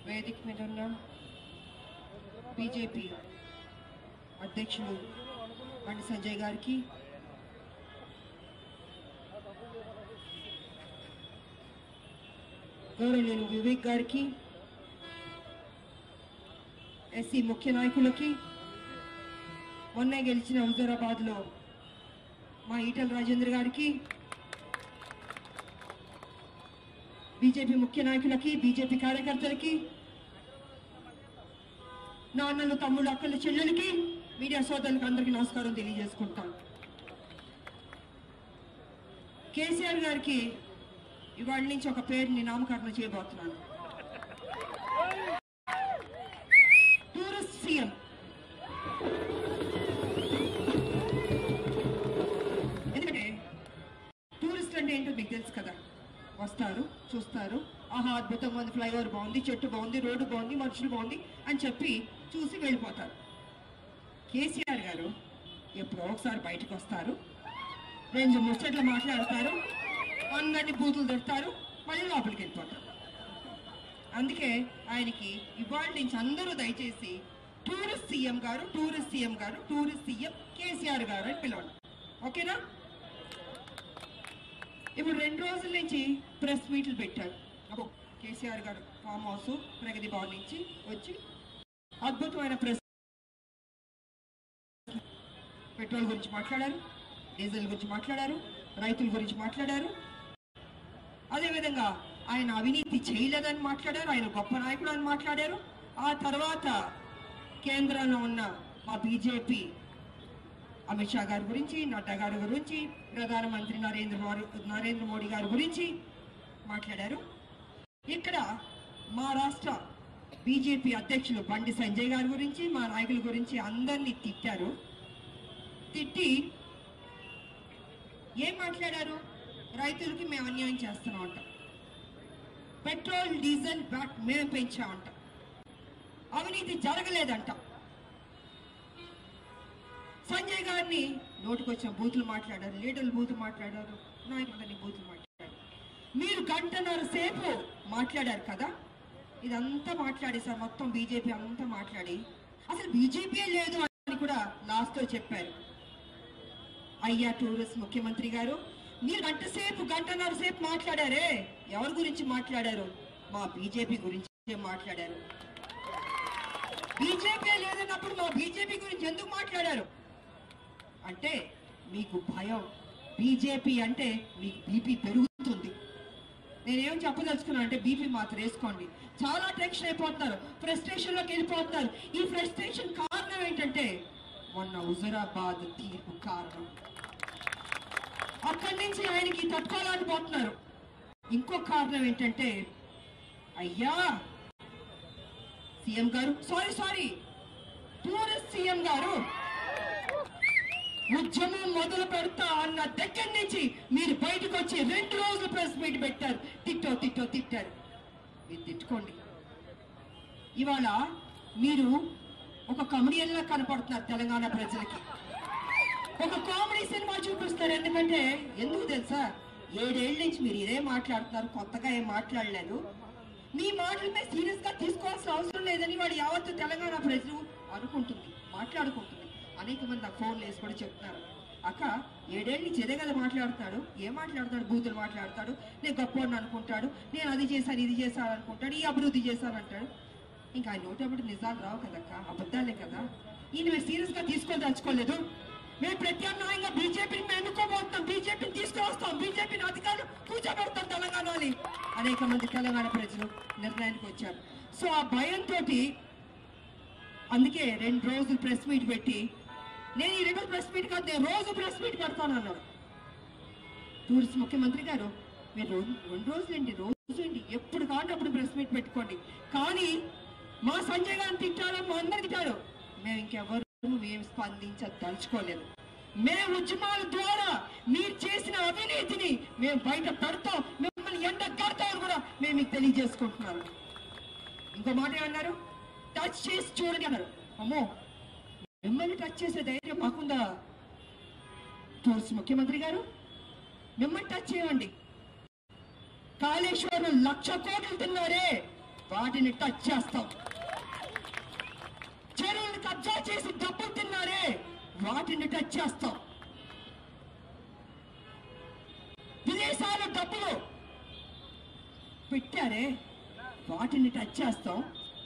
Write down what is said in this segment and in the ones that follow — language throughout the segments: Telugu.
వేదిక మీద ఉన్న బీజేపీ అధ్యక్షులు బండి సంజయ్ గారికి గౌరవనీయులు వివేక్ గారికి ఎస్సీ ముఖ్య నాయకులకి మొన్నే గెలిచిన హుజూరాబాద్ లో మా ఈటల రాజేంద్ర గారికి బీజేపీ ముఖ్య నాయకులకి బీజేపీ కార్యకర్తలకి నాన్నలు తమ్ముళ్ళు అక్కలు చెల్లెలకి మీడియా సోదరులకు అందరికీ నమస్కారం తెలియజేసుకుంటాం కేసీఆర్ గారికి ఇవాళ నుంచి ఒక పేరుని నామకరణం చేయబోతున్నాను టూరిస్ట్ సీఎం ఎందుకంటే టూరిస్ట్ అంటే ఏంటో మీకు తెలుసు కదా వస్తారు చూస్తారు ఆహా అద్భుతంగా ఉంది ఫ్లైఓవర్ బాగుంది చెట్టు బాగుంది రోడ్డు బాగుంది మనుషులు బాగుంది అని చెప్పి చూసి వెళ్ళిపోతారు కేసీఆర్ గారు ఎప్పుడో ఒకసారి బయటకు వస్తారు రెండు ముచ్చట్లు మాట్లాడతారు అందరినీ బూతులు తిడతారు మళ్ళీ లోపలికి వెళ్ళిపోతారు అందుకే ఆయనకి ఇవాళ నుంచి అందరూ దయచేసి టూరిస్ట్ సీఎం గారు టూరిస్ట్ సీఎం గారు టూరిస్ట్ సీఎం కేసీఆర్ గారు అని పిలవండి ఓకేనా ఇప్పుడు రెండు రోజుల నుంచి ప్రెస్ మీట్లు పెట్టారు అబ్బో కేసీఆర్ గారు ఫామ్ హౌస్ ప్రగతి భవన్ నుంచి వచ్చి అద్భుతమైన ప్రెస్ పెట్రోల్ గురించి మాట్లాడారు డీజిల్ గురించి మాట్లాడారు రైతుల గురించి మాట్లాడారు అదేవిధంగా ఆయన అవినీతి చేయలేదని మాట్లాడారు ఆయన గొప్ప నాయకుడు అని మాట్లాడారు ఆ తర్వాత కేంద్రంలో ఉన్న మా బీజేపీ అమిత్ షా గారి గురించి నడ్డా గారి గురించి ప్రధానమంత్రి నరేంద్ర మోడీ నరేంద్ర మోడీ గారి గురించి మాట్లాడారు ఇక్కడ మా రాష్ట్ర బీజేపీ అధ్యక్షులు బండి సంజయ్ గారి గురించి మా నాయకుల గురించి అందరినీ తిట్టారు తిట్టి ఏం మాట్లాడారు రైతులకి మేము అన్యాయం చేస్తున్నాం అంట పెట్రోల్ డీజిల్ బ్యాట్ మేము పెంచామంట అవినీతి జరగలేదంట సంజయ్ గారిని నోటికొచ్చిన బూతులు మాట్లాడారు లీడర్లు బూతులు మాట్లాడారు నాయకులని బూతులు మాట్లాడారు మీరు గంటన్నర సేపు మాట్లాడారు కదా ఇదంతా మాట్లాడి సార్ మొత్తం బీజేపీ అంతా మాట్లాడి అసలు బీజేపీ లేదు అని కూడా లాస్ట్ లో చెప్పారు అయ్యా టూరిస్ట్ ముఖ్యమంత్రి గారు మీరు గంట సేపు గంటన్నర సేపు మాట్లాడారే ఎవరి గురించి మాట్లాడారు మా బీజేపీ గురించి మాట్లాడారు బీజేపీ లేదన్నప్పుడు మా బీజేపీ గురించి ఎందుకు మాట్లాడారు అంటే మీకు భయం బీజేపీ అంటే మీకు బీపీ పెరుగుతుంది నేనేం చెప్పదలుచుకున్నా అంటే బీపీ మాత్రం వేసుకోండి చాలా టెన్షన్ అయిపోతున్నారు ఫ్రస్ట్రేషన్ లోకి వెళ్ళిపోతున్నారు ఈ ఫ్రస్ట్రేషన్ కారణం ఏంటంటే మొన్న హుజురాబాద్ తీర్పు కారణం అక్కడి నుంచి ఆయనకి తట్టుకోలేకపోతున్నారు ఇంకో కారణం ఏంటంటే అయ్యా సీఎం గారు సారీ సారీ టూరిస్ట్ సీఎం గారు ఉద్యమం మొదలు పెడతా అన్న దగ్గర నుంచి మీరు బయటకు వచ్చి రెండు రోజులు ప్రెస్ మీట్ పెట్టారు తిట్టో తిట్టో తిట్టారు మీరు తిట్టుకోండి ఇవాళ మీరు ఒక కమెడియన్ లా కనపడుతున్నారు తెలంగాణ ప్రజలకి ఒక కామెడీ సినిమా చూపిస్తారు ఎందుకంటే ఎందుకు తెలుసా ఏడేళ్ల నుంచి మీరు ఇదే మాట్లాడుతున్నారు కొత్తగా ఏం మాట్లాడలేదు మీ మాటల మీద సీరియస్ గా తీసుకోవాల్సిన అవసరం లేదని వాడు యావత్తు తెలంగాణ ప్రజలు అనుకుంటుంది మాట్లాడుకుంటుంది అనేక మంది నాకు ఫోన్లు వేసి కూడా చెప్తున్నారు అక్క ఏడేళ్ళ నుంచి ఇదే కదా మాట్లాడుతాడు ఏం మాట్లాడతాడు బూతులు మాట్లాడతాడు నేను గొప్పవాడిని అనుకుంటాడు నేను అది చేశాను ఇది చేశాను అనుకుంటాడు ఈ అభివృద్ధి చేశాను అంటాడు ఇంకా ఆయన నోటప్పుడు నిజాలు రావు కదక్క అబద్ధాలే కదా ఈయన మీరు సీరియస్ గా తీసుకోదలుచుకోలేదు మేము ప్రత్యామ్నాయంగా బీజేపీని మేము ఎన్నుకోబోతున్నాం బీజేపీని తీసుకువస్తాం బీజేపీని అధికారులు కూర్చోబెడతాం తెలంగాణని అనేక మంది తెలంగాణ ప్రజలు నిర్ణయానికి వచ్చారు సో ఆ భయంతో అందుకే రెండు రోజులు ప్రెస్ మీట్ పెట్టి నేను ఈ రెండు ప్రెస్ మీట్ కాదు నేను రోజు ప్రెస్ మీట్ పెడతాను అన్నాడు టూరిస్ట్ ముఖ్యమంత్రి గారు మీరు రోజు రెండు రోజులేంటి రోజు ఏంటి ఎప్పుడు కావాలంటే అప్పుడు ప్రెస్ మీట్ పెట్టుకోండి కానీ మా సంజయ్ గారిని తిట్టారు మా అందరు తిట్టారు మేము ఇంకెవరు మేము స్పందించదలుచుకోలేదు మేము ఉద్యమాల ద్వారా మీరు చేసిన అవినీతిని మేము బయట పెడతాం మిమ్మల్ని ఎండ కడతామని కూడా మేము మీకు తెలియజేసుకుంటున్నాను ఇంకో మాట ఏమన్నారు టచ్ చేసి చూడండి అన్నారు అమ్మో మిమ్మల్ని టచ్ చేసే ధైర్యం మాకుందా టూరిస్ట్ ముఖ్యమంత్రి గారు మిమ్మల్ని టచ్ చేయండి కాళేశ్వరం లక్ష కోట్లు తిన్నారే వాటిని టచ్ చేస్తాం చెరువులు కబ్జా చేసి డబ్బులు తిన్నారే వాటిని టచ్ చేస్తాం విదేశాల డబ్బులు పెట్టారే వాటిని టచ్ చేస్తాం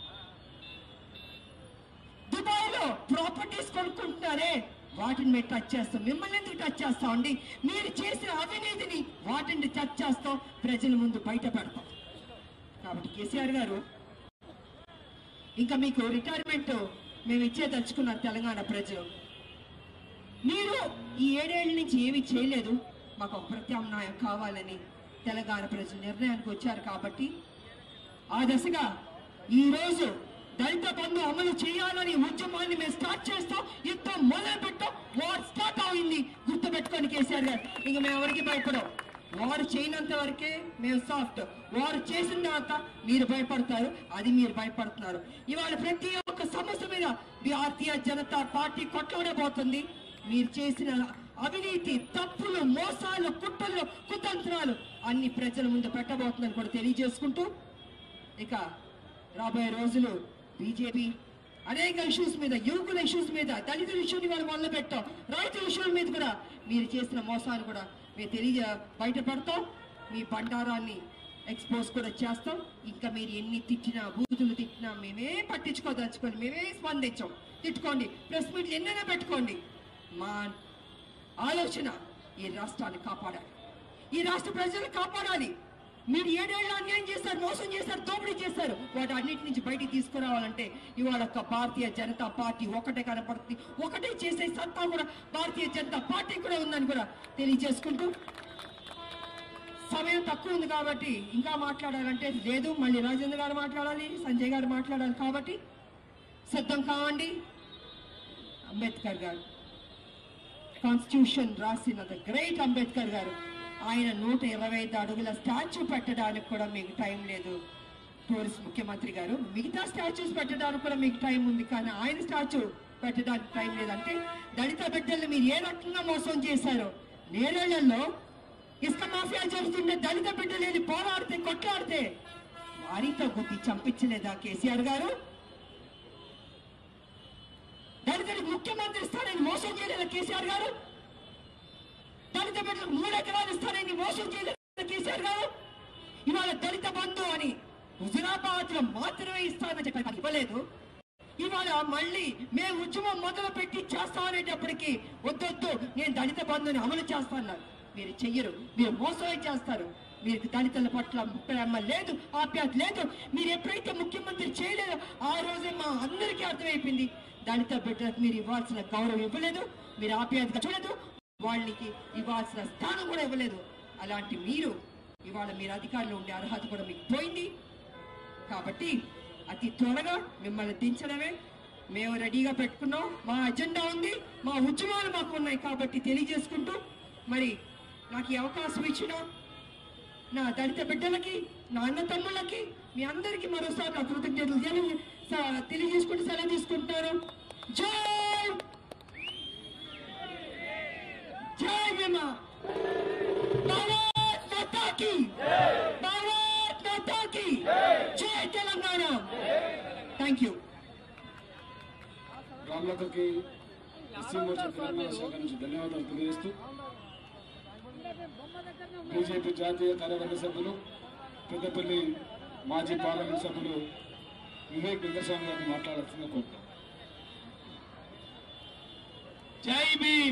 దుబాయ్ లో ప్రాపర్టీస్ కొనుక్కుంటున్నారే వాటిని మేము టచ్ చేస్తాం మిమ్మల్ని ఎందుకు టచ్ చేస్తాం అండి మీరు చేసిన అవినీతిని వాటిని టచ్ చేస్తాం ప్రజల ముందు బయట పెడతాం కాబట్టి కేసీఆర్ గారు ఇంకా మీకు రిటైర్మెంట్ మేము ఇచ్చే తలుచుకున్నారు తెలంగాణ ప్రజలు మీరు ఈ ఏడేళ్ల నుంచి ఏమీ చేయలేదు మాకు ఒక ప్రత్యామ్నాయం కావాలని తెలంగాణ ప్రజలు నిర్ణయానికి వచ్చారు కాబట్టి ఆ దశగా ఈ రోజు దళిత బంధు అమలు చేయాలని ఉద్యమాన్ని మేము స్టార్ట్ చేస్తాం యుద్ధం మొదలు పెట్టాం వార్ స్టార్ట్ అయింది గుర్తు పెట్టుకొని కేసీఆర్ గారు ఇంక మేము ఎవరికి భయపడం వారు చేయనంత వరకే మేము సాఫ్ట్ వారు చేసిన తర్వాత మీరు భయపడతారు అది మీరు భయపడుతున్నారు ఇవాళ ప్రతి ఒక్క సమస్య మీద భారతీయ జనతా పార్టీ కొట్లాడబోతుంది మీరు చేసిన అవినీతి తప్పులు మోసాలు కుట్రలు కుతంత్రాలు అన్ని ప్రజల ముందు పెట్టబోతుందని కూడా తెలియజేసుకుంటూ ఇక రాబోయే రోజులు బీజేపీ అనేక ఇష్యూస్ మీద యువకుల ఇష్యూస్ మీద దళితుల ఇష్యూని వాళ్ళు మొదలు పెట్టాం రైతుల ఇష్యూల మీద కూడా మీరు చేసిన మోసాలు కూడా మేము తెలియ బయటపడతాం మీ బండారాన్ని ఎక్స్పోజ్ కూడా చేస్తాం ఇంకా మీరు ఎన్ని తిట్టినా బూతులు తిట్టినా మేమే పట్టించుకోదలుచుకొని మేమే స్పందించాం తిట్టుకోండి ప్రెస్ మీట్లు ఎన్నైనా పెట్టుకోండి మా ఆలోచన ఈ రాష్ట్రాన్ని కాపాడాలి ఈ రాష్ట్ర ప్రజలను కాపాడాలి మీరు ఏడేళ్ళు అన్యాయం చేశారు మోసం చేశారు దోపిడీ చేశారు వాటి అన్నిటి నుంచి బయటికి తీసుకురావాలంటే ఇవాళ ఒక్క భారతీయ జనతా పార్టీ ఒకటే కనపడుతుంది ఒకటే చేసే సత్తా కూడా భారతీయ జనతా పార్టీ కూడా ఉందని కూడా తెలియజేసుకుంటూ సమయం తక్కువ ఉంది కాబట్టి ఇంకా మాట్లాడాలంటే లేదు మళ్ళీ రాజేంద్ర గారు మాట్లాడాలి సంజయ్ గారు మాట్లాడాలి కాబట్టి సిద్ధం కావండి అంబేద్కర్ గారు కాన్స్టిట్యూషన్ రాసిన ద గ్రేట్ అంబేద్కర్ గారు ఆయన నూట ఇరవై ఐదు అడుగుల స్టాచ్యూ పెట్టడానికి కూడా మీకు టైం లేదు టూరిస్ట్ ముఖ్యమంత్రి గారు మిగతా స్టాచ్యూస్ పెట్టడానికి కూడా మీకు టైం ఉంది కానీ ఆయన స్టాచ్యూ పెట్టడానికి టైం లేదంటే దళిత బిడ్డల్ని మీరు ఏ రకంగా మోసం చేశారో నేరేళ్లలో ఇసుక మాఫియా జరుగుతుండే దళిత బిడ్డలేని పోరాడితే కొట్లాడితే వారితో గుద్ది చంపించలేదా కేసీఆర్ గారు దళితుడికి ముఖ్యమంత్రి ఇస్తానని మోసం చేయలేదా కేసీఆర్ గారు దళిత బిడ్డలకు మూడు ఎకరాలు ఇస్తానని మోసం చేయలేదా కేసీఆర్ గారు ఇవాళ దళిత బంధు అని హుజురాబాద్ లో మాత్రమే ఇస్తానని చెప్పి ఇవ్వలేదు ఇవాళ మళ్ళీ మేము ఉద్యమం మొదలు పెట్టి చేస్తామనేటప్పటికి వద్దొద్దు నేను దళిత బంధుని అమలు చేస్తాన్నారు మీరు చెయ్యరు మీరు మోసమే చేస్తారు మీకు దళితుల పట్ల ప్రేమ లేదు ఆప్యాయత లేదు మీరు ఎప్పుడైతే ముఖ్యమంత్రి చేయలేదో ఆ రోజే మా అందరికీ అర్థమైపోయింది దళిత బిడ్డలకు మీరు ఇవ్వాల్సిన గౌరవం ఇవ్వలేదు మీరు ఆప్యాయతగా చూడలేదు వాళ్ళకి ఇవ్వాల్సిన స్థానం కూడా ఇవ్వలేదు అలాంటి మీరు ఇవాళ మీరు అధికారంలో ఉండే అర్హత కూడా మీకు పోయింది కాబట్టి అతి త్వరగా మిమ్మల్ని దించడమే మేము రెడీగా పెట్టుకున్నాం మా అజెండా ఉంది మా ఉద్యమాలు మాకు ఉన్నాయి కాబట్టి తెలియజేసుకుంటూ మరి నాకు ఈ అవకాశం ఇచ్చిన నా దళిత బిడ్డలకి నా అన్న తమ్ముళ్ళకి మీ అందరికీ మరోసారి నా కృతజ్ఞతలు తెలియ స- తెలియజేసుకుంటూ సెలవు తీసుకుంటారు జై జై భీమా భారత్ మాతాకి భారత్ మాతాకి జై తెలంగాణ థ్యాంక్ యూ రామ్లతకి ఎస్సీ మోర్చా తెలంగాణ శాఖ నుంచి ధన్యవాదాలు తెలియజేస్తూ బీజేపీ జాతీయ కార్యవర్గ సభ్యులు పెద్దపల్లి మాజీ పార్లమెంట్ సభ్యులు వివేక్ వెంకటస్వామి గారిని మాట్లాడాల్సిందిగా కోరుతాం జై భీమ్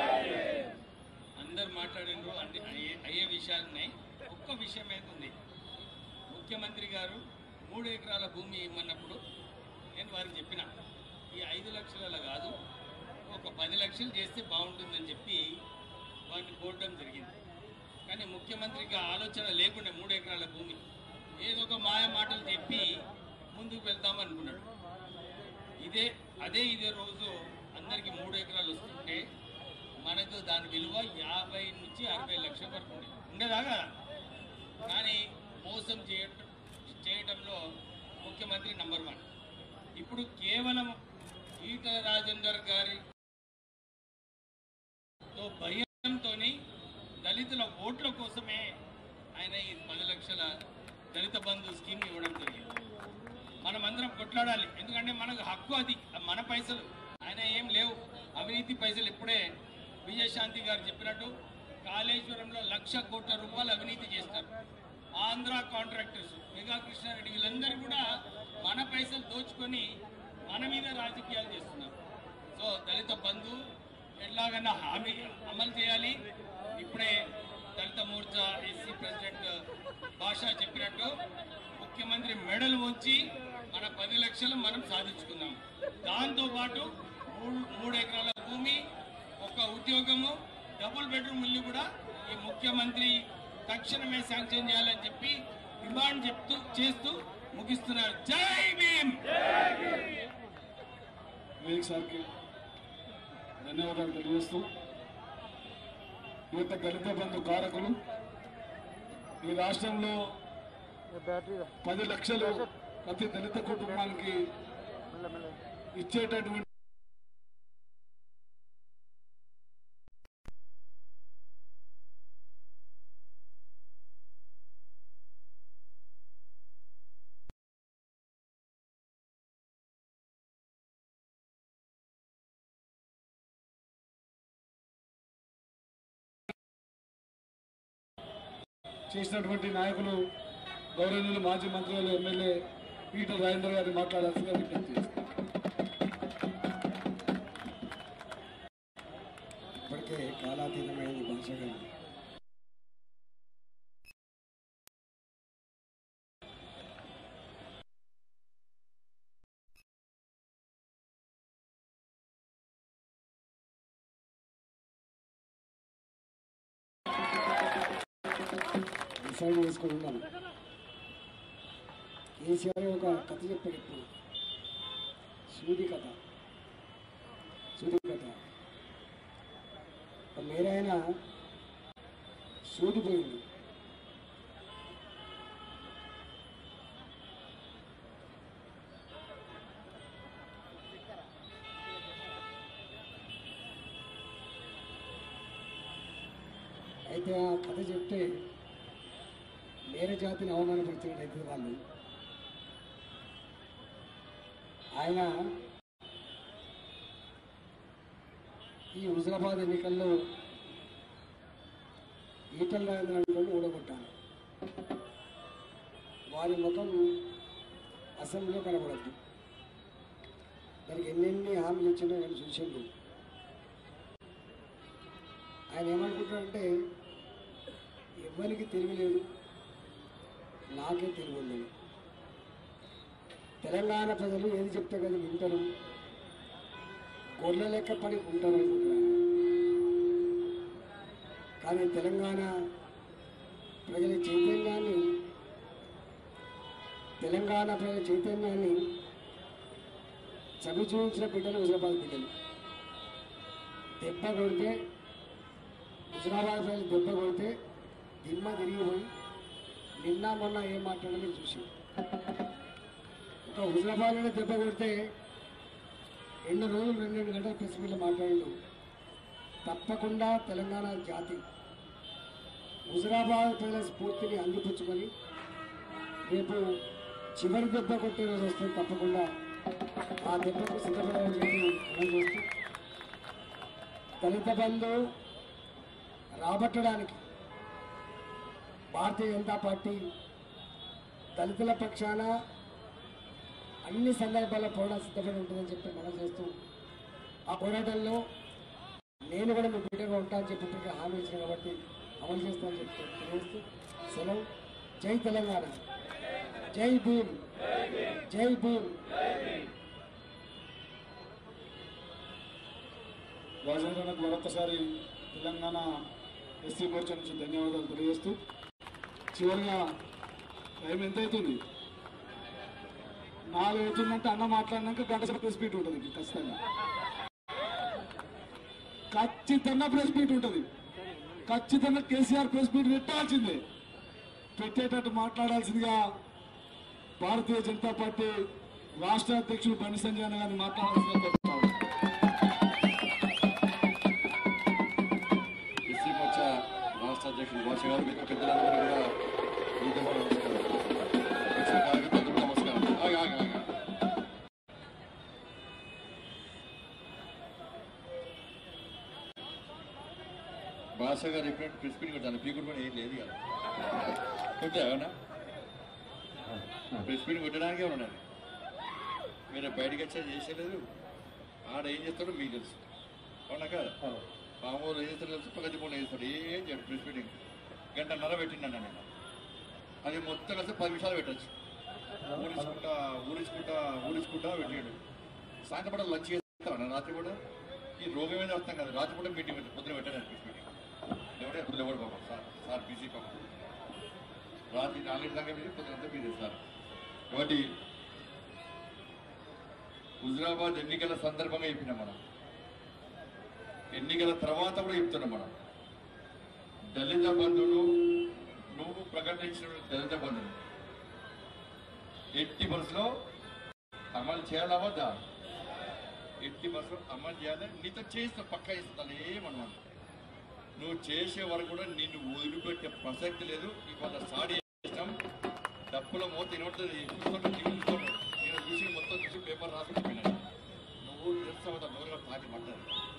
అందరు మాట్లాడినరు అన్ని అయ్యే- అయ్యే విషయాలు ఉన్నాయి ఒక్క విషయం అయితే ఉంది ముఖ్యమంత్రి గారు మూడు ఎకరాల భూమి ఇమ్మన్నప్పుడు నేను వారికి చెప్పిన ఈ ఐదు లక్షల కాదు ఒక పది లక్షలు చేస్తే బాగుంటుందని చెప్పి వారిని కోరడం జరిగింది కానీ ముఖ్యమంత్రికి ఆ ఆలోచన లేకుండా మూడు ఎకరాల భూమి ఏదో ఒక మాయ మాటలు చెప్పి ముందుకు వెళ్తామనుకున్నాడు ఇదే అదే ఇదే రోజు అందరికి మూడు ఎకరాలు వస్తుంటే మనకు దాని విలువ యాభై నుంచి అరవై లక్షల వరకు ఉంది ఉండదా కదా కానీ మోసం చేయటం చేయటంలో ముఖ్యమంత్రి నంబర్ వన్ ఇప్పుడు కేవలం ఈట రాజేందర్ గారి తో భయంతో దళితుల ఓట్ల కోసమే ఆయన ఈ పది లక్షల దళిత బంధు స్కీమ్ ఇవ్వడం జరిగింది కొట్లాడాలి ఎందుకంటే మనకు హక్కు అది మన పైసలు ఆయన ఏం లేవు అవినీతి పైసలు ఇప్పుడే విజయశాంతి గారు చెప్పినట్టు కాళేశ్వరంలో లక్ష కోట్ల రూపాయలు అవినీతి చేస్తారు ఆంధ్ర కాంట్రాక్టర్స్ మెగా కృష్ణారెడ్డి వీళ్ళందరూ కూడా మన పైసలు దోచుకొని మన మీద రాజకీయాలు చేస్తున్నారు సో దళిత బంధు ఎట్లాగన్నా హామీ అమలు చేయాలి ఇప్పుడే దళిత మోర్చా ఎస్సీ ప్రెసిడెంట్ భాషా చెప్పినట్టు ముఖ్యమంత్రి మెడల్ ఉంచి మన పది లక్షలు మనం సాధించుకుందాం దాంతో పాటు మూడు మూడు ఎకరాల భూమి ఒక ఉద్యోగము డబుల్ బెడ్రూమ్ ఇల్లు కూడా ఈ ముఖ్యమంత్రి తక్షణమే శాంక్షన్ చేయాలని చెప్పి డిమాండ్ చెప్తూ చేస్తూ ముగిస్తున్నారు జై భీమ్ వివేక్ సార్కి ధన్యవాదాలు తెలియజేస్తూ ఈ యొక్క దళిత బంధు కారకులు ఈ రాష్ట్రంలో పది లక్షలు ప్రతి దళిత కుటుంబానికి ఇచ్చేటటువంటి చేసినటువంటి నాయకులు గౌరవనీయులు మాజీ మంత్రులు ఎమ్మెల్యే ఈటల రాజేంద్ర గారిని మాట్లాడాల్సిందిగా విజ్ఞప్తి చేస్తున్నాను. ఇప్పటికే కాలాతీతమైనది భాష గారు డిసైడ్ చేసుకుని ఉన్నాను కేసీఆర్ ఒక కథ చెప్పాడు ఇప్పుడు సూది కథ సూది కథ మీరైన సూదిపోయింది అయితే ఆ కథ చెప్తే వేరే జాతిని అవమానపరిచినట్టయితే వాళ్ళు ఆయన ఈ హుజరాబాద్ ఎన్నికల్లో ఈటల రాజేంద్ర ఓడగొట్టాను వారి ముఖం అసెంబ్లీలో కనబడద్దు దానికి ఎన్నెన్ని హామీలు ఇచ్చినా నేను చూసిండు ఆయన ఏమనుకుంటాడంటే ఎవరికి తిరగలేదు నాకే తిరిగి ఉందని తెలంగాణ ప్రజలు ఏది చెప్తే కదా వింటారు గొర్రె లెక్క పడి ఉంటారు అనుకుంటున్నాను కానీ తెలంగాణ ప్రజల చైతన్యాన్ని తెలంగాణ ప్రజల చైతన్యాన్ని చవి చూపించిన బిడ్డలు హుజరాబాద్ బిడ్డలు దెబ్బ కొడితే హుజరాబాద్ ప్రజలు దెబ్బ కొడితే దిమ్మ తిరిగిపోయి నిన్న మొన్న ఏం మాట్లాడాలో చూసి ఒక హుజరాబాద్లోనే దెబ్బ కొడితే రెండు రోజులు రెండు రెండు గంటల ప్రెస్ మీట్లో మాట్లాడిండు తప్పకుండా తెలంగాణ జాతి హుజరాబాద్ ప్రజల స్ఫూర్తిని అందిపుచ్చుకొని రేపు చివరి దెబ్బ కొట్టే రోజు వస్తే తప్పకుండా ఆ దెబ్బకు సిద్ధపడాలని చెప్పి మనం చేస్తూ దళిత బంధు రాబట్టడానికి భారతీయ జనతా పార్టీ దళితుల పక్షాన అన్ని సందర్భాల్లో పోరాటం సిద్ధపడి ఉంటుందని చెప్పి మనం చేస్తూ ఆ పోరాటంలో నేను కూడా మీ బిడ్డగా ఉంటానని చెప్పి ఇప్పటికే హామీ ఇచ్చిన కాబట్టి అమలు చేస్తానని చెప్పి తెలియజేస్తూ సెలవు జై తెలంగాణ జై భీమ్ జై భీమ్ రాజేంద్రనకు మరొకసారి తెలంగాణ ఎస్సీ మోర్చా నుంచి ధన్యవాదాలు తెలియజేస్తూ చివరిగా టైం ఎంత అవుతుంది నాలుగు అవుతుందంటే అన్న మాట్లాడినాక గంట సేపు ప్రెస్ మీట్ ఉంటుంది ఖచ్చితంగా ఖచ్చితంగా ప్రెస్ మీట్ ఉంటుంది ఖచ్చితంగా కేసీఆర్ ప్రెస్ మీట్ పెట్టాల్సిందే పెట్టేటట్టు మాట్లాడాల్సిందిగా భారతీయ జనతా పార్టీ రాష్ట్ర అధ్యక్షుడు బండి సంజయ్ అన్న గారిని మాట్లాడాల్సిందిగా కోరుతా ఉన్నాను. ఎస్సీ మోర్చా రాష్ట్ర అధ్యక్షుడు భాష గారు మిగతా పెద్దలందరూ కూడా ఈ జన్మలో నమస్కారం వచ్చిన కార్యకర్తలకు నమస్కారం ఆగి, ఆగి, ఆగి. భాష గారు ఎప్పుడైనా ప్రెస్ మీట్ కొట్టాను పీకుడు పని ఏం లేదు కదా కొట్టా అవునా ప్రెస్ మీట్ కొట్టడానికే ఉన్నాను మీరు బయటకు వచ్చే చేసేలేదు ఆడ ఏం చేస్తాడో మీకు తెలుసు అవునా కదా మామూలు ఏం చేస్తాడో తెలుసు పక్కది మూడు చేస్తాడు ఏం చేయడు ప్రెస్ మీటింగ్ గంటన్నర పెట్టిండన్న నేను అది మొత్తం కలిసి పది నిమిషాలు పెట్టచ్చు ఊరించుకుంటా ఊరించుకుంటా ఊరించుకుంటా పెట్టాడు సాయంత్రం పూట లంచ్ చేస్తాను రాత్రి కూడా ఈ రోగం మీద వస్తాం కదా రాత్రి కూడా మీటింగ్ పెట్టి పొద్దున పెట్టాను ప్రెస్ మీటింగ్ ఎవడే ఎప్పుడు ఎవడు పాపం సార్ సార్ బిజీ పాపం రాత్రి నాలుగు దాకా బిజీ పొద్దునంతా బిజీ సార్ కాబట్టి హుజరాబాద్ ఎన్నికల సందర్భంగా చెప్పినాం మనం ఎన్నికల తర్వాత కూడా చెప్తున్నాం మనం దళిత బంధువులు నువ్వు ప్రకటించిన దళిత బంధువులు ఎట్టి బస్సులో అమలు చేయాలా వద్దా ఎట్టి బస్సులో అమలు చేయాలి నీతో చేస్తా పక్క ఇస్తాను ఏమన్నా నువ్వు చేసే వరకు కూడా నిన్ను వదిలిపెట్టే ప్రసక్తి లేదు ఇవాళ సాడి చేసినాం డప్పుల మోత వినబడుతుంది చూస్తుంటే చూస్తుంటే నేను చూసి మొత్తం చూసి పేపర్ రాసుకుంటున్నాను నువ్వు తెలుస్తావు నోరుగా తాటి పడ్డారు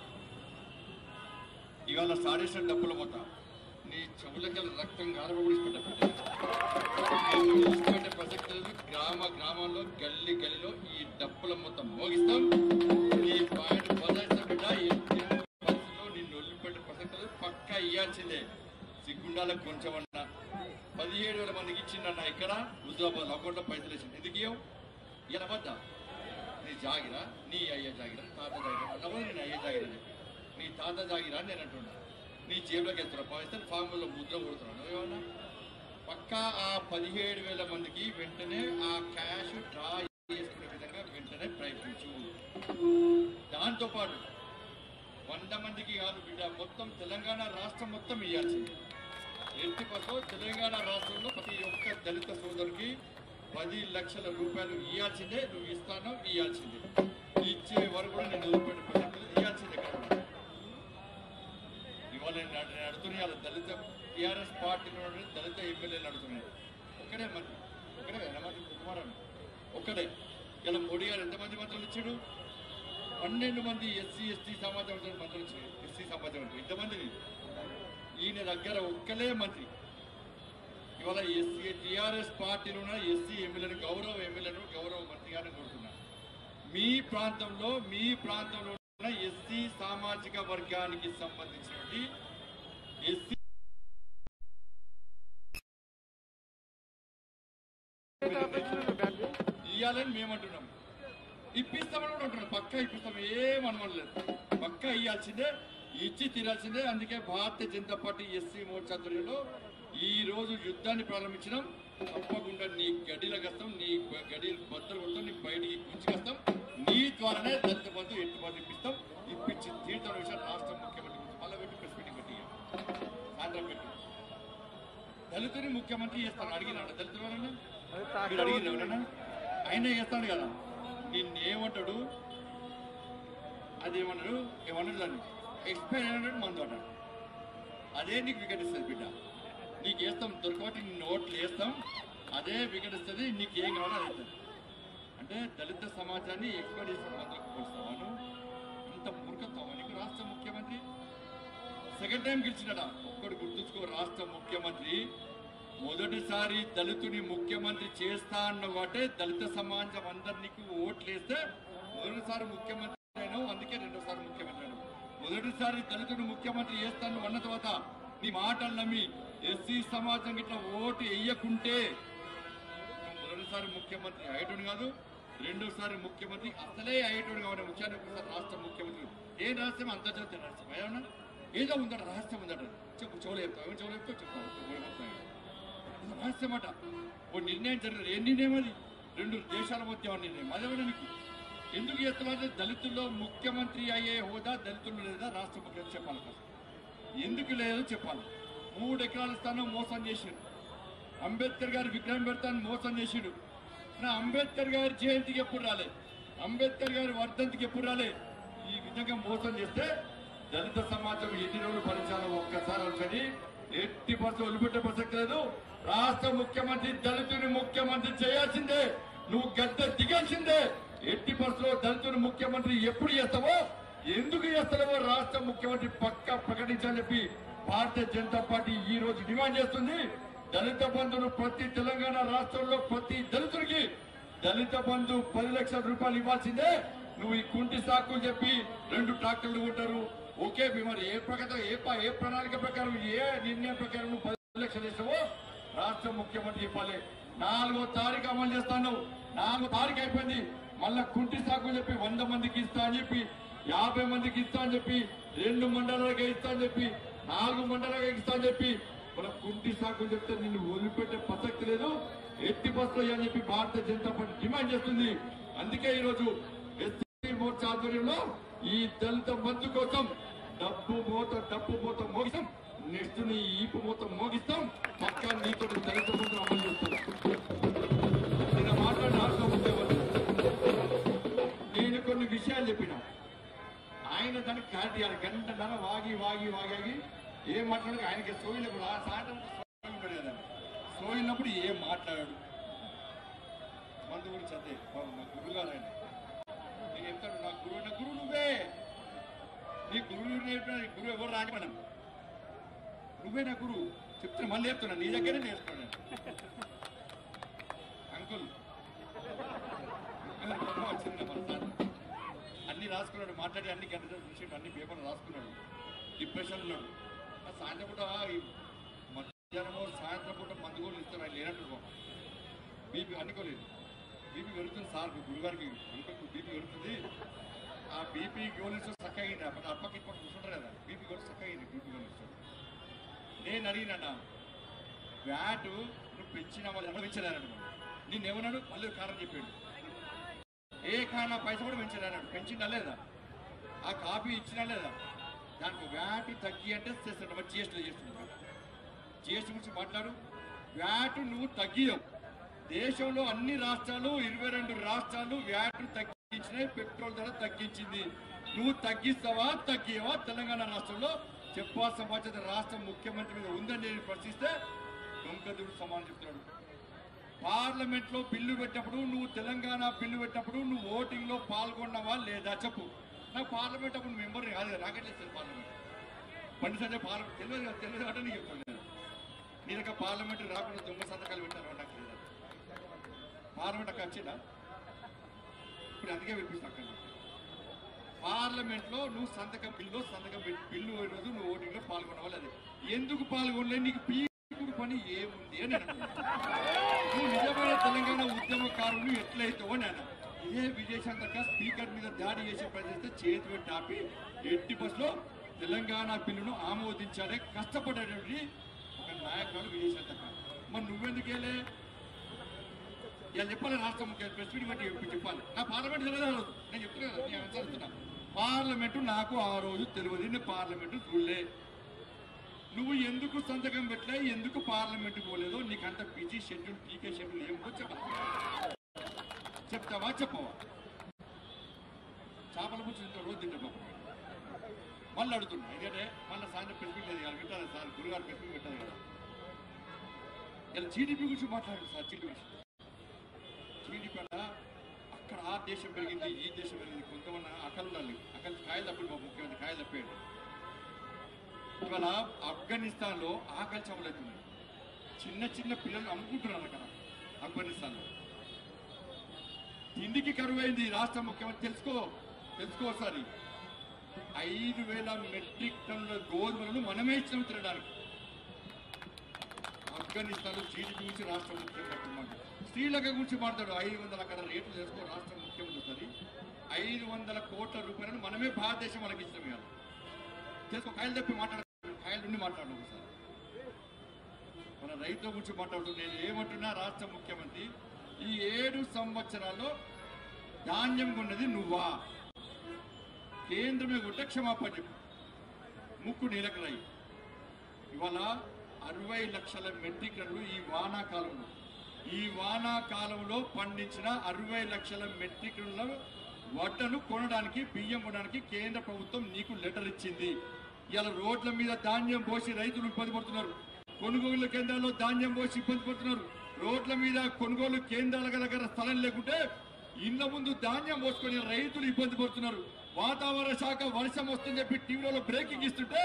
ఇవాళ సాడేసిన డప్పుల మొత్తం నీ చెవులకి రక్తం గారబడిపెట్టే ప్రసక్తి లేదు గ్రామ గ్రామంలో గల్లి గల్లిలో ఈ డప్పుల మొత్తం మోగిస్తాం ఈ పాయింట్ బదాయిస్తా బిడ్డ ఎట్టి పరిస్థితుల్లో నిన్ను వదిలిపెట్టే ప్రసక్తి లేదు పక్కా ఇయ్యాల్సిందే సిగ్గుండాలకు కొంచెమన్నా పదిహేడు వేల మందికి ఇచ్చిండన్న ఇక్కడ హుజరాబాద్ అకౌంట్లో పైసలు వేసింది ఎందుకు ఇవ్వవు ఇలా వద్ద నీ జాగిరా నీ అయ్య జాగిరా తాత జాగిరా అన్నప్పుడు నేను అయ్య జాగిరా చెప్పి నీ తాత జాగిరా అని నేను అంటున్నా నీ జేబులోకి ఎత్తున్నా పైసలు ఫామ్లో ముద్ర కొడుతున్నాను ఏమన్నా పక్కా ఆ పదిహేడు వేల మందికి వెంటనే ఆ క్యాష్ డ్రా చేసుకునే విధంగా వెంటనే ప్రయత్నించు దాంతో పాటు వంద మందికి కాదు బిడ్డ మొత్తం తెలంగాణ రాష్ట్రం మొత్తం ఇవ్వాల్సింది ఎట్టి పర్సో తెలంగాణ రాష్ట్రంలో ప్రతి ఒక్క దళిత సోదరుకి పది లక్షల రూపాయలు ఇవ్వాల్సిందే నువ్వు ఇస్తాను ఇవ్వాల్సిందే ఇచ్చే వరకు కూడా నేను వదిలిపెట్టే ప్రసక్తి లేదు. ఇవ్వాల్సిందే కదా ఇవాళ నేను అడు- నేను అడుగుతున్నా ఇవాళ దళిత టీఆర్ఎస్ పార్టీలో ఉన్న దళిత ఎమ్మెల్యేలు అడుగుతున్నాను ఒక్కడే మంత్రి ఒక్కడే మంత్రి కుమారాన్ని ఒక్కడే ఇలా మోడీ గారు ఎంతమంది మంత్రులు ఇచ్చాడు పన్నెండు మంది ఎస్సీ ఎస్టీ సమాజం మంత్రులు ఇచ్చాడు ఎస్సీ సమాజం అంటే ఇంతమందిని ఈయన దగ్గర ఒక్కలే మంత్రి ఇవాళ ఎస్సీ టీఆర్ఎస్ పార్టీలో ఉన్న ఎస్సీ ఎమ్మెల్యేలు గౌరవ ఎమ్మెల్యేలు గౌరవ మంత్రిగానే కోరుతున్నా మీ ప్రాంతంలో మీ ప్రాంతంలో ఉన్న ఎస్సీ సామాజిక వర్గానికి సంబంధించినటువంటి ఎస్సీ ఇయ్యాలని మేమంటున్నాం ఇప్పిస్తామని కూడా అంటున్నాం పక్క ఇప్పిస్తాం ఏమనలేదు పక్క ఇయ్యాల్సిందే ఇచ్చి తీరాల్సిందే అందుకే భారతీయ జనతా పార్టీ ఎస్సీ మోర్చా ఆధ్వర్యంలో ఈ రోజు యుద్ధాన్ని ప్రారంభించినాం తప్పకుండా నీ గడిల కస్తాం నీ గడి బద్దలు కొడతాం నీ బయటికి గుంచుకొస్తాం నీ ద్వారానే దళిత బంధు ఎట్టు బంధు ఇప్పిస్తాం ఇప్పించి తీర్థం విషయం రాష్ట్ర ముఖ్యమంత్రి గురించి మళ్ళీ పెట్టి ప్రెస్ మీటింగ్ పెట్టి సాయంత్రం పెట్టి దళితుని ముఖ్యమంత్రి చేస్తాను అడిగినాడు దళితులు ఎవరన్నా? మీరు అడిగిన ఎవరన్నా ఆయన చేస్తాడు కదా నిన్నేమంటాడు అది ఏమన్నాడు ఏమన్నాడు దాన్ని ఎక్స్పైర్ అయినాడు మందు అన్నాడు అదే నీకు వికటిస్తుంది బిడ్డ నీకు వేస్తాం దొరకబట్టి నీ నోట్లు వేస్తాం అదే వికటిస్తుంది నీకు ఏం కావాలో అది ఇస్తుంది. అంటే దళిత సమాజాన్ని ఎక్స్పైర్ చేసిన మందులకు పోస్తావాను ఇంత మూర్ఖత్వం నీకు రాష్ట్ర ముఖ్యమంత్రి సెకండ్ టైం గెలిచినట ఒక్కడు గుర్తుంచుకో రాష్ట్ర ముఖ్యమంత్రి మొదటిసారి దళితుని ముఖ్యమంత్రి చేస్తా అన్న వాటే దళిత సమాజం అందరు నీకు ఓట్లు వేస్తే మొదటిసారి ముఖ్యమంత్రి అయినావు అందుకే రెండోసారి ముఖ్యమంత్రి అయినావు మొదటిసారి దళితుడు ముఖ్యమంత్రి చేస్తాను అన్న తర్వాత నీ మాటలు నమ్మి ఎస్సీ సమాజం ఇట్లా ఓటు వేయకుంటే నువ్వు మొదటిసారి ముఖ్యమంత్రి అయ్యేటోడు కాదు రెండోసారి ముఖ్యమంత్రి అసలే అయ్యేటోడు కావాలి ముఖ్యాన్ని ఒకసారి రాష్ట్ర ముఖ్యమంత్రి ఏ రహస్యం అంతర్జాతీయ రహస్యం ఏమన్నా ఏదో ఉందట రహస్యం ఉందట చెప్పు చెవులు చెప్తావు ఏం చెవులు చెప్తావు చెప్తావు ఇది రహస్యం అట ఓ నిర్ణయం జరిగింది ఏ నిర్ణయం అది రెండు దేశాల మధ్య ఉన్న నిర్ణయం అదేమన్నా నీకు ఎందుకు చేస్తున్నారు దళితుల్లో ముఖ్యమంత్రి అయ్యే హోదా దళితుల్లో లేదా రాష్ట్ర ముఖ్యమంత్రి చెప్పాలి ఫస్ట్. ఎందుకు లేదో చెప్పాలి మూడు ఎకరాల స్థానం మోసం చేసిండు అంబేద్కర్ గారి విగ్రహం పెడతాను మోసం చేసిండు నా అంబేద్కర్ గారి జయంతికి ఎప్పుడు రాలే అంబేద్కర్ గారి వర్ధంతికి ఎప్పుడు రాలే ఈ విధంగా మోసం చేస్తే దళిత సమాజం ఎన్ని రోజులు భరించాలో ఒక్కసారి ఆలోచని ఎట్టి పరిస్థితి వదిలిపెట్టే ప్రసక్తి లేదు రాష్ట్ర ముఖ్యమంత్రి దళితుని ముఖ్యమంత్రి చేయాల్సిందే నువ్వు గద్దె దిగాల్సిందే ఎట్టి పరిస్థితుల్లో దళితుని ముఖ్యమంత్రి ఎప్పుడు చేస్తావో ఎందుకు చేస్తావో రాష్ట్ర ముఖ్యమంత్రి పక్కా ప్రకటించాలని చెప్పి భారతీయ జనతా పార్టీ ఈ రోజు డిమాండ్ చేస్తుంది దళిత బంధును ప్రతి తెలంగాణ రాష్ట్రంలో ప్రతి దళితుడికి దళిత బంధు పది లక్షల రూపాయలు ఇవ్వాల్సిందే నువ్వు ఈ కుంటి సాకులు చెప్పి రెండు ట్రాక్టర్లు ఉంటారు ఒకే బీమారి ఏ ప్రకారం ఏ ప- ఏ ప్రణాళిక ప్రకారం ఏ నిర్ణయం ప్రకారం నువ్వు పది లక్షలు ఇస్తావో రాష్ట్ర ముఖ్యమంత్రి చెప్పాలి నాలుగో తారీఖు అమలు చేస్తాను నాలుగో తారీఖు అయిపోయింది మళ్ళా కుంటి సాకు చెప్పి వంద మందికి ఇస్తా అని చెప్పి యాభై మందికి ఇస్తా అని చెప్పి రెండు మండలాలకే ఇస్తా అని చెప్పి నాలుగు మండలాలకే ఇస్తా అని చెప్పి మన కుంటి సాకు చెప్తే నిన్ను వదిలిపెట్టే ప్రసక్తి లేదు ఎట్టి బస్సులు అని చెప్పి భారతీయ జనతా పార్టీ డిమాండ్ చేస్తుంది అందుకే ఈ రోజు ఎస్సీ మోర్చా ఆధ్వర్యంలో ఈ దళిత బంధు కోసం డబ్బు మూత డబ్బు మూత మోగిస్తాం నెక్స్ట్ నీ ఈపు మూత మోగిస్తాం పక్కా నీతో దళిత బంధు అమలు చేస్తాం నేను మాట్లాడిన ఆర్థిక ఉద్యోగాలు నేను కొన్ని విషయాలు చెప్పిన ఆయన దానికి క్లారిటీ ఇవ్వాలి గంట ధర వాగి వాగి వాగి ఏం మాట్లాడు ఆయనకి సోయినప్పుడు ఆ సాయంత్రం సోయి ఉంటాడు కదా సోయినప్పుడు ఏం మాట్లాడాడు మందు గురించి అదే పాపం మా గురువు గారు ఆయన నేను చెప్తాడు నా గురువు నా గురువు నువ్వే నీ గురువు నేర్పిన నీ గురువు ఎవరు రాజమనం నువ్వే నా గురువు చెప్తున్నా మళ్ళీ చెప్తున్నా నీ దగ్గరే నేర్చుకున్నాను అంకుల్ చిన్న మన సార్ అన్ని రాసుకున్నాడు మాట్లాడి అన్ని గంట చూసి అన్ని పేపర్లు రాసుకున్నాడు డిప్రెషన్ ఉన్నాడు ఆ సాయంత్రం పూట ఈ మధ్యాహ్నము సాయంత్రం పూట మందు కూడా ఇస్తారు ఆయన లేనట్టు బీపీ అనుకోలేదు బీపీ పెరుగుతుంది సార్ మీ గురుగారికి అంకుల్ బీపీ పెరుగుతుంది ఆ బీపీ గోలిస్తూ చక్కగా అప్పుడు అప్పకి ఇప్పుడు కూర్చుంటారు కదా బీపీ గోలి చక్కగా బీపీ గోలిస్తాడు నేను అడిగినన్నా వ్యాటు నువ్వు పెంచిన వాళ్ళు అనుభవించలేరన్నాడు నేను ఏమన్నాడు మళ్ళీ కారణం చెప్పాడు ఏ కారణం పైసా కూడా పెంచలేరన్నాడు పెంచిందా లేదా ఆ కాపీ ఇచ్చినా లేదా దానికి వ్యాట్ తగ్గి అంటే చేస్తాడు మరి జిఎస్టీ చేస్తున్నాడు జిఎస్టీ గురించి మాట్లాడు వ్యాట్ నువ్వు తగ్గియవు దేశంలో అన్ని రాష్ట్రాలు ఇరవై రెండు రాష్ట్రాలు వ్యాట్ తగ్గించినాయి పెట్రోల్ ధర తగ్గించింది నువ్వు తగ్గిస్తావా తగ్గియవా తెలంగాణ రాష్ట్రంలో చెప్పాల్సిన బాధ్యత రాష్ట్ర ముఖ్యమంత్రి మీద ఉందని నేను ప్రశ్నిస్తే దొంగదుడు సమానం చెప్తున్నాడు పార్లమెంట్ లో బిల్లు పెట్టినప్పుడు నువ్వు తెలంగాణ బిల్లు పెట్టినప్పుడు నువ్వు ఓటింగ్ లో పాల్గొన్నావా లేదా చెప్పు నాకు పార్లమెంట్ అప్పుడు మెంబర్ కాదు కదా, నాకే తెలుసు పార్లమెంట్ బండి సంజయ్ పార్లమెంట్ తెలియదు కదా, తెలియదు కాబట్టి నీకు చెప్తాను నేను నీ దగ్గర పార్లమెంట్ రాకుండా దొంగ సంతకాలు పెట్టారు నాకు తెలియదు పార్లమెంట్ అక్కడ వచ్చిందా ఇప్పుడు అందుకే వినిపిస్తా అక్కడ పార్లమెంట్ లో నువ్వు సంతకం బిల్లు సంతకం పెట్టి బిల్లు పోయిన రోజు నువ్వు ఓటింగ్ లో పాల్గొనవాలి అది ఎందుకు పాల్గొనలేదు నీకు పీకుడు పని ఏముంది అని అంటున్నా. నువ్వు నిజమైన తెలంగాణ ఉద్యమకారులు ఎట్లయితావో అని అన్నా ఇదే విజయశాంతక స్పీకర్ మీద దాడి చేసే ప్రయత్నిస్తే చేతి పెట్టి ఆపి ఎట్టి బస్సులో తెలంగాణ బిల్లును ఆమోదించాలే కష్టపడేటువంటి ఒక నాయకుడు విజయశాంతక మరి నువ్వెందుకు వెళ్ళే ఇలా చెప్పాలి రాష్ట్ర ముఖ్య ప్రెస్ మీట్ బట్టి చెప్పి చెప్పాలి నా పార్లమెంట్ తెలియదు ఆ రోజు. నేను చెప్తున్నా కదా, నేను అనుసరిస్తున్నా పార్లమెంటు నాకు ఆ రోజు తెలియదు నేను పార్లమెంటు చూడలే నువ్వు ఎందుకు సంతకం పెట్టలే ఎందుకు పార్లమెంట్ పోలేదో నీకు అంత బిజీ షెడ్యూల్ టీకే షెడ్యూల్ ఏమో చెప్పాలి చెప్తావా చెప్పవా చేపల పుచ్చు ఇంత రోజు తింటా పాపం. మళ్ళీ అడుగుతున్నా ఎందుకంటే మళ్ళీ సాయంత్రం పెట్టుకుని లేదు కదా వింటారా సార్ గురుగారు పెట్టుకుని పెట్టారు కదా ఇలా జీడిపి గురించి మాట్లాడారు సార్ జీడిపి గురించి జీడిపి అలా అక్కడ ఆ దేశం పెరిగింది ఈ దేశం పెరిగింది కొంతమంది అక్కలు ఉండాలి అక్కడ కాయలు తప్పుడు మా ముఖ్యమంత్రి కాయలు తప్పాడు ఇవాళ ఆఫ్ఘనిస్తాన్ లో ఆకలి చమలవుతుంది చిన్న చిన్న పిల్లలు అమ్ముకుంటున్నారు అక్కడ ఆఫ్ఘనిస్తాన్ లో తిండికి కరువు అయింది ఈ రాష్ట్ర ముఖ్యమంత్రి తెలుసుకో తెలుసుకో ఒకసారి ఐదు వేల మెట్రిక్ టన్నుల గోధుమలను మనమే ఇచ్చాం తినడానికి ఆఫ్ఘనిస్తాన్ లో జీడిపి గురించి రాష్ట్ర ముఖ్యమంత్రి మాట్లాడు శ్రీలంక గురించి మాట్లాడు ఐదు వందల అక్కడ రేట్లు తెలుసుకో రాష్ట్ర ముఖ్యమంత్రి వస్తుంది ఐదు వందల కోట్ల రూపాయలను మనమే భారతదేశం మనకి ఇస్తాం ఇవాళ తెలుసుకో కాయలు తప్పి మాట్లాడ కాయలు నుండి మాట్లాడు ఒకసారి మన రైతుల గురించి మాట్లాడుతూ నేను ఏమంటున్నా రాష్ట్ర ముఖ్యమంత్రి ఈ ఏడు సంవత్సరాల్లో ధాన్యం కొన్నది నువ్వా కేంద్రమే కొట్టే క్షమాపణ చెప్పు ముక్కు నీలకరాయి ఇవాళ అరవై లక్షల మెట్రిక్ టన్నులు ఈ వానాకాలంలో ఈ వానాకాలంలో పండించిన అరవై లక్షల మెట్రిక్ టన్నుల వడ్డను కొనడానికి బియ్యం కొనడానికి కేంద్ర ప్రభుత్వం నీకు లెటర్ ఇచ్చింది ఇలా రోడ్ల మీద ధాన్యం పోసి రైతులు ఇబ్బంది పడుతున్నారు కొనుగోలు కేంద్రాల్లో ధాన్యం పోసి ఇబ్బంది పడుతున్నారు రోడ్ల మీద కొనుగోలు కేంద్రాల దగ్గర స్థలం లేకుంటే ఇళ్ల ముందు ధాన్యం పోసుకొని రైతులు ఇబ్బంది పడుతున్నారు వాతావరణ శాఖ వర్షం వస్తుందని చెప్పి టీవీలో బ్రేకింగ్ ఇస్తుంటే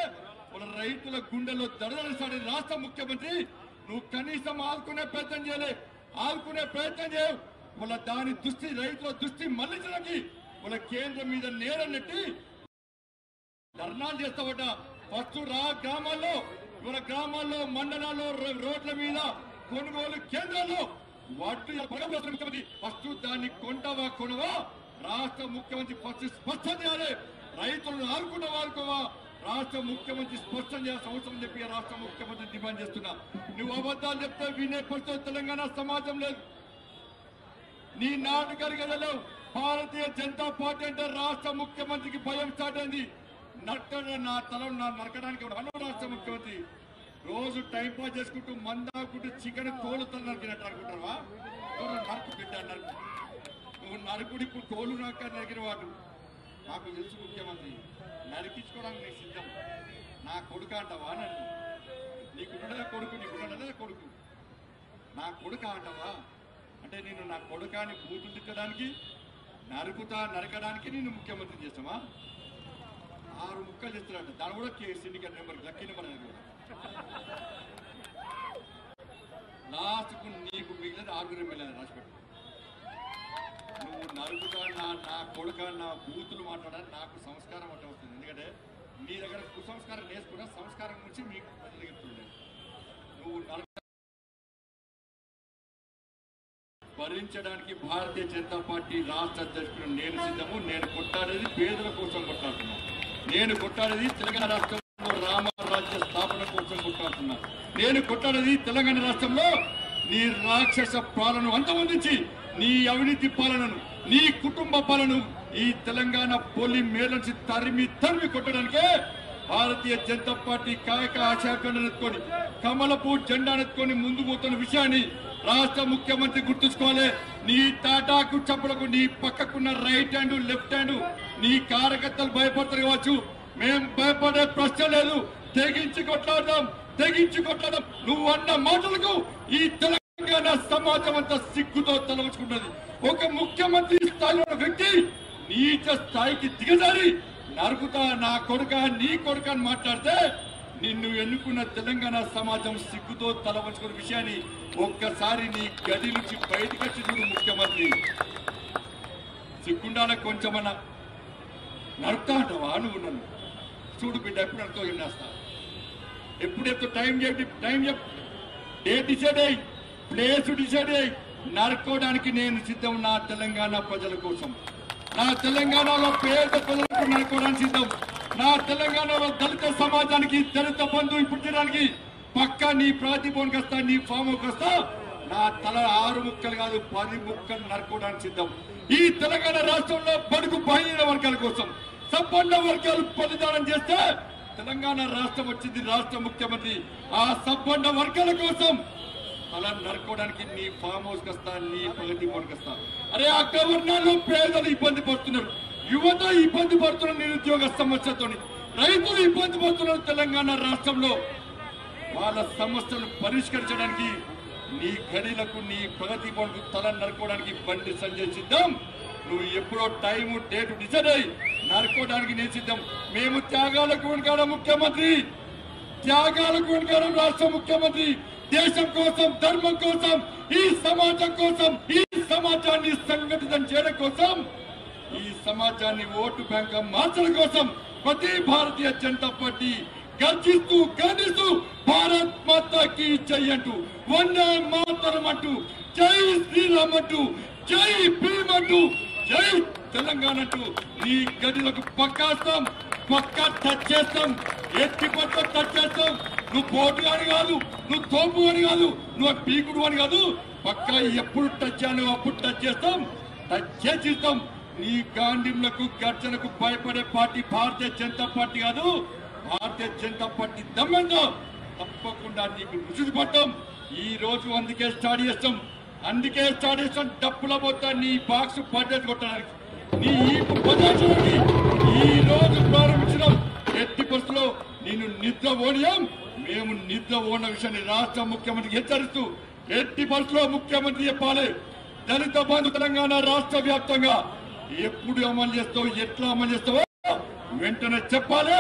వాళ్ళ రైతుల గుండెలో దడదడసాడి రాష్ట్ర ముఖ్యమంత్రి నువ్వు కనీసం ఆదుకునే ప్రయత్నం చేయలే ఆదుకునే ప్రయత్నం చేయవు వాళ్ళ దాని దృష్టి రైతుల దృష్టి మళ్లించడానికి వాళ్ళ కేంద్రం మీద నేరం నెట్టి ధర్నాలు చేస్తావట ఫస్ట్ రా గ్రామాల్లో ఇవాళ గ్రామాల్లో మండలాల్లో రో- రోడ్ల మీద కొనుగోలు కేంద్రాల్లో వాటి ముఖ్యమంత్రి ఫస్ట్ దాన్ని కొంటావా కొనవా రాష్ట్ర ముఖ్యమంత్రి ఫస్ట్ స్పష్టం చేయాలి రైతులను ఆదుకున్నావా ఆదుకోవా రాష్ట్ర ముఖ్యమంత్రి స్పష్టం చేయాల్సిన అవసరం చెప్పి రాష్ట్ర ముఖ్యమంత్రి డిమాండ్ చేస్తున్నా నువ్వు అబద్ధాలు చెప్తే వినే పరిస్థితి తెలంగాణ సమాజం లేదు నీ నాటకాలు గదలేవు భారతీయ జనతా పార్టీ అంటే రాష్ట్ర ముఖ్యమంత్రికి భయం స్టార్ట్ అయింది నట్ట నా తల నా నరకడానికి ఉన్నాడు రాష్ట్ర ముఖ్యమంత్రి రోజు టైం పాస్ చేసుకుంటూ మందాకుంటూ చికెన్ తోలుతో నరికినట్టు అనుకుంటావా ఎవరు నరకు బిడ్డ నరకు నువ్వు నరుకుడు ఇప్పుడు తోలు నాక నరికిన వాడు నాకు తెలుసు ముఖ్యమంత్రి నరికించుకోవడానికి నీకు సిద్ధం నా కొడుకు అంటావా నన్ను నీకున్నదా కొడుకు నీకున్నదా కొడుకు నా కొడుక అంటావా అంటే నేను నా కొడుకాని బూతులు తిట్టడానికి నరుకుతా నరకడానికి నేను ముఖ్యమంత్రి చేస్తామా ఆరు ముక్కలు చేస్తున్నాడు దాని కూడా K syndicate number lucky number అనేది కూడా లాస్ట్కు నీకు మిగిలిన ఆరుగురు మిగిలిన రాసిపెట్టు నువ్వు నరుకుతా నా నా కొడుక నా బూతులు మాట్లాడాలి నాకు సంస్కారం అంటే వస్తుంది ఎందుకంటే మీ దగ్గర కుసంస్కారం నేర్చుకున్న సంస్కారం గురించి మీకు ప్రజలు చెప్తుండే నువ్వు నరక భరించడానికి భారతీయ జనతా పార్టీ రాష్ట్ర అధ్యక్షుడు నేను సిద్ధము నేను కొట్టాడేది పేదల కోసం కొట్టాడుతున్నా నేను కొట్టాడేది తెలంగాణ రాష్ట్రంలో రామరాజ్య స్థాపన కోసం కొట్టాడుతున్నా నేను కొట్టాడేది తెలంగాణ రాష్ట్రంలో నీ రాక్షస పాలన అంతమొందించి నీ అవినీతి పాలనను నీ కుటుంబ పాలన ఈ తెలంగాణ పొలి మేల నుంచి తరిమి తరిమి కొట్టడానికే భారతీయ జనతా పార్టీ కాయక ఆశాఖండ ఎత్తుకొని కమలపూ జెండా ఎత్తుకొని ముందు పోతున్న విషయాన్ని రాష్ట్ర ముఖ్యమంత్రి గుర్తుంచుకోవాలి నీ తాటాకు చప్పులకు నీ పక్కకున్న రైట్ హ్యాండ్ లెఫ్ట్ హ్యాండ్ నీ కార్యకర్తలు భయపడతారు కావచ్చు మేం భయపడే ప్రశ్న లేదు తెగించి కొట్లాడదాం తెగించి కొట్లాడదాం నువ్వు అన్న మాటలకు ఈ తెలంగాణ సమాజం అంతా సిగ్గుతో తలవంచుకున్నది ఒక ముఖ్యమంత్రి స్థాయిలో ఉన్న వ్యక్తి నీచ స్థాయికి దిగజారి నరుకుతా నా కొడుక నీ కొడుక అని మాట్లాడితే నిన్ను ఎన్నుకున్న తెలంగాణ సమాజం సిగ్గుతో తల వంచుకున్న విషయాన్ని ఒక్కసారి నీ గది నుంచి బయటకు వచ్చి చూడు ముఖ్యమంత్రి సిగ్గుండాల కొంచెమన్నా నరుకుతా అంటావా నువ్వు నన్ను చూడు బిడ్డ ఎప్పుడు అడుగుతావు విన్నాస్తా ఎప్పుడు ఎప్పుడు టైం చెప్పి టైం చెప్పు డేట్ డిసైడ్ అయ్యి ప్లేస్ డిసైడ్ అయ్యి నరుకోవడానికి నేను సిద్ధం నా తెలంగాణ ప్రజల కోసం నా తెలంగాణలో పేద ప్రజలకు నరుకోవడానికి సిద్ధం నా తెలంగాణలో దళిత సమాజానికి దళిత బంధు ఇప్పించడానికి పక్క నీ ప్రాతిభవన్కి వస్తా నీ ఫామ్ వస్తా నా తల ఆరు ముక్కలు కాదు పది ముక్కలు నరుకోవడానికి సిద్ధం ఈ తెలంగాణ రాష్ట్రంలో బడుగు బలహీన వర్గాల కోసం సంపన్న వర్గాలు బలిదానం చేస్తే తెలంగాణ రాష్ట్రం వచ్చింది రాష్ట్ర ముఖ్యమంత్రి ఆ సంపన్న వర్గాల కోసం అలా నరుకోవడానికి నీ ఫామ్ హౌస్ వస్తా నీ ప్రగతి భవన్కి వస్తా అరే ఆ గవర్నర్లు పేదలు ఇబ్బంది పడుతున్నారు యువత ఇబ్బంది పడుతున్నారు నిరుద్యోగ సమస్యతో రైతులు ఇబ్బంది పడుతున్నారు తెలంగాణ రాష్ట్రంలో వాళ్ళ సమస్యలు పరిష్కరించడానికి నీ గడిలకు నీ ప్రగతి భవన్కు తల నరుకోవడానికి బండి సంజయ్ సిద్ధం నువ్వు ఎప్పుడో టైము డేటు డిసైడ్ అయ్యి నరుకోవడానికి నేను సిద్ధం మేము త్యాగాలకు వెనుకాడ ముఖ్యమంత్రి త్యాగాలకు వెనుకాడ రాష్ట్ర ముఖ్యమంత్రి దేశం కోసం ధర్మం కోసం ఈ సమాజం కోసం ఈ సమాజాన్ని సంఘటితం చేయడం కోసం ఈ సమాజాన్ని ఓటు బ్యాంక్ మార్చడం కోసం ప్రతి భారతీయ జనతా పార్టీ గర్జిస్తూ గర్జిస్తూ భారత్ మాతాకి జై అంటూ వందే మాతరం అంటూ జై శ్రీరామ్ అంటూ జై భీమ్ అంటూ జై తెలంగాణ అంటూ ఈ గదిలకు పక్కాస్తాం పక్కా టచ్ చేస్తాం ఎత్తి పక్క టచ్ చేస్తాం నువ్వు పోటు అని కాదు నువ్వు తోపు అని కాదు నువ్వు పీకుడు అని కాదు పక్కా ఎప్పుడు టచ్ చేయాలో అప్పుడు టచ్ చేస్తాం టచ్ చేసి ఇస్తాం నీ గాంధీలకు గర్జనకు భయపడే పార్టీ భారతీయ జనతా పార్టీ కాదు భారతీయ జనతా పార్టీ దమ్మెందో తప్పకుండా నీకు రుచి పట్టాం ఈ రోజు అందుకే స్టార్ట్ చేస్తాం అందుకే స్టార్ట్ చేస్తాం డప్పుల పోతా నీ బాక్స్ పద్ధతి కొట్టడానికి నీ ఈపు పదార్థానికి ఈ రోజు ప్రారంభించడం ఎట్టి పరిస్థితుల్లో నేను నిద్ర ఓడియం మేము నిద్ర ఓడిన విషయాన్ని రాష్ట్ర ముఖ్యమంత్రికి హెచ్చరిస్తూ ఎట్టి పరిస్థితుల్లో ముఖ్యమంత్రి చెప్పాలి దళిత బంధు తెలంగాణ రాష్ట్ర వ్యాప్తంగా ఎప్పుడు అమలు చేస్తావు ఎట్లా అమలు చేస్తావో వెంటనే చెప్పాలి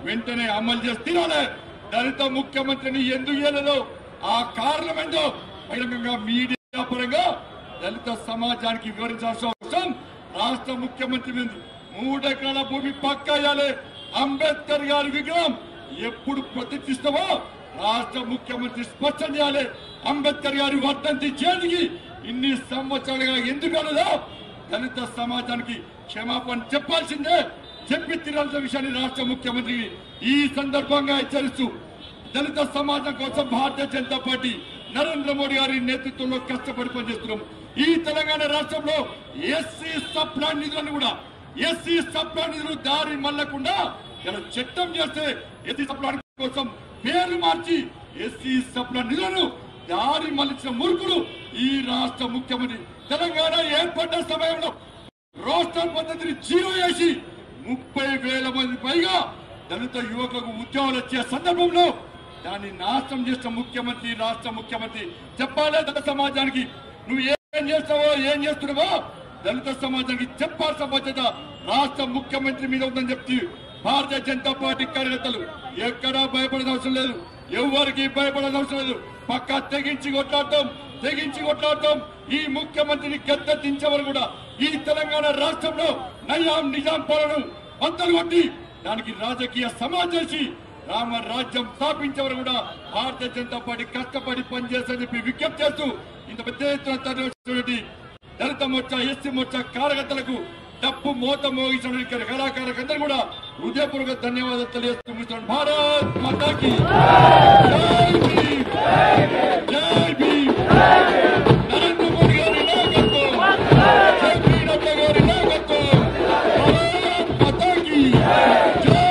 వెంటనే అమలు చేసి తీరాలి దళిత ముఖ్యమంత్రిని ఎందుకు చేయలేదో ఆ కారణం ఏందో బహిరంగంగా మీడియా పరంగా దళిత సమాజానికి వివరించాల్సిన అవసరం రాష్ట్ర ముఖ్యమంత్రి మీద ఉంది. మూడు ఎకరాల భూమి పక్కేయాలి అంబేద్కర్ గారి విగ్రహం ఎప్పుడు ప్రతిష్ఠిస్తావో రాష్ట్ర ముఖ్యమంత్రి స్పష్టం చేయాలి అంబేద్కర్ గారి వర్ధంతి చేతికి ఇన్ని సంవత్సరాలుగా ఎందుకు అనదో దళిత సమాజానికి క్షమాపణ చెప్పాల్సిందే చెప్పి తీరాల్సిన విషయాన్ని రాష్ట్ర ముఖ్యమంత్రి ఈ సందర్భంగా హెచ్చరిస్తూ దళిత సమాజం కోసం భారతీయ జనతా పార్టీ నరేంద్ర మోడీ గారి నేతృత్వంలో కష్టపడి పనిచేస్తున్నాం ఈ తెలంగాణ రాష్ట్రంలో ఎస్సీ సబ్ ప్లాన్ నిధులను కూడా ఎస్సీ సబ్ ప్లాన్ నిధులు దారి మల్లకుండా ఇలా చట్టం చేస్తే ఎస్సీ సబ్ ప్లాన్ కోసం పేరు మార్చి ఎస్సీ సబ్ ప్లాన్ నిధులను దారి మళ్లించిన మురుకుడు ఈ రాష్ట్ర ముఖ్యమంత్రి తెలంగాణ ఏర్పడ్డ సమయంలో రోస్టర్ పద్ధతిని జీరో చేసి ముప్పై వేల మంది పైగా దళిత యువకులకు ఉద్యోగాలు వచ్చే సందర్భంలో దాన్ని నాశనం చేసిన ముఖ్యమంత్రి రాష్ట్ర ముఖ్యమంత్రి చెప్పాలే దళిత సమాజానికి నువ్వు ఏం చేస్తావో ఏం చేస్తున్నావో దళిత సమాజానికి చెప్పాల్సిన బాధ్యత రాష్ట్ర ముఖ్యమంత్రి మీద ఉందని చెప్తూ భారతీయ జనతా పార్టీ కార్యకర్తలు ఎక్కడా భయపడాల్సిన అవసరం లేదు ఎవరికి భయపడాల్సిన అవసరం లేదు పక్కా తెగించి కొట్లాడటం తెగించి కొట్లాడటం ఈ ముఖ్యమంత్రిని గద్దెదించేవారు కూడా ఈ తెలంగాణ రాష్ట్రంలో నయాం నిజాం పాలన బద్దలు కొట్టి దానికి రాజకీయ సమాజం చేసి రామ రాజ్యం స్థాపించేవారు కూడా భారతీయ జనతా పార్టీ కష్టపడి పనిచేస్తని చెప్పి విజ్ఞప్తి చేస్తూ ఇంత పెద్ద ఎత్తున తరలివచ్చినటువంటి దళిత మోర్చా ఎస్సీ మోర్చా కార్యకర్తలకు డప్పు మోత మోగించిన కళాకారులందరూ కూడా హృదయపూర్వక ధన్యవాదాలు తెలియజేస్తూ ముగిస్తున్నాను. భారత్ మాతాకి జై భీమ్ జై భీమ్ నరేంద్ర మోడీ గారి నాయకత్వం జై భీమ్ నడ్డా గారి నాయకత్వం భారత్ మాతాకి జై